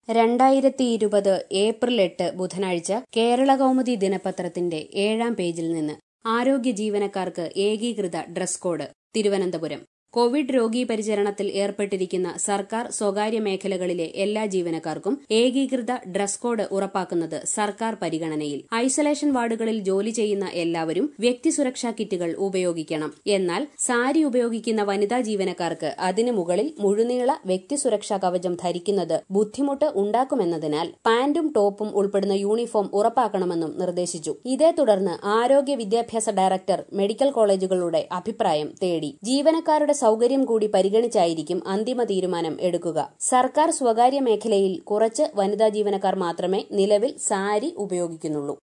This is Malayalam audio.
രണ്ടായിരത്തി ഇരുപത് ഏപ്രിൽ എട്ട് ബുധനാഴ്ച കേരള കൗമുദി ദിനപത്രത്തിന്റെ ഏഴാം പേജിൽ നിന്ന് ആരോഗ്യ ജീവനക്കാർക്ക് ഏകീകൃത ഡ്രസ് കോഡ് തിരുവനന്തപുരം കോവിഡ് രോഗീ പരിചരണത്തിൽ ഏർപ്പെട്ടിരിക്കുന്ന സർക്കാർ സ്വകാര്യ മേഖലകളിലെ എല്ലാ ജീവനക്കാർക്കും ഏകീകൃത ഡ്രസ് കോഡ് ഉറപ്പാക്കുന്നത് സർക്കാർ പരിഗണനയിൽ ഐസൊലേഷൻ വാർഡുകളിൽ ജോലി ചെയ്യുന്ന എല്ലാവരും വ്യക്തി സുരക്ഷാ കിറ്റുകൾ ഉപയോഗിക്കണം എന്നാൽ സാരി ഉപയോഗിക്കുന്ന വനിതാ ജീവനക്കാർക്ക് അതിനു മുകളിൽ മുഴുനീള വ്യക്തി സുരക്ഷാ കവചം ധരിക്കുന്നത് ബുദ്ധിമുട്ട് ഉണ്ടാക്കുമെന്നതിനാൽ പാന്റും ടോപ്പും ഉൾപ്പെടുന്ന യൂണിഫോം ഉറപ്പാക്കണമെന്നും നിർദ്ദേശിച്ചു ഇതേ തുടർന്ന് ആരോഗ്യ വിദ്യാഭ്യാസ ഡയറക്ടർ മെഡിക്കൽ കോളേജുകളുടെ അഭിപ്രായം തേടി ജീവനക്കാരുടെ സൌകര്യം കൂടി പരിഗണിച്ചായിരിക്കും അന്തിമ തീരുമാനം എടുക്കുക സർക്കാർ സ്വകാര്യ മേഖലയിൽ കുറച്ച് വനിതാ ജീവനക്കാർ മാത്രമേ നിലവിൽ സാരി ഉപയോഗിക്കുന്നുള്ളൂ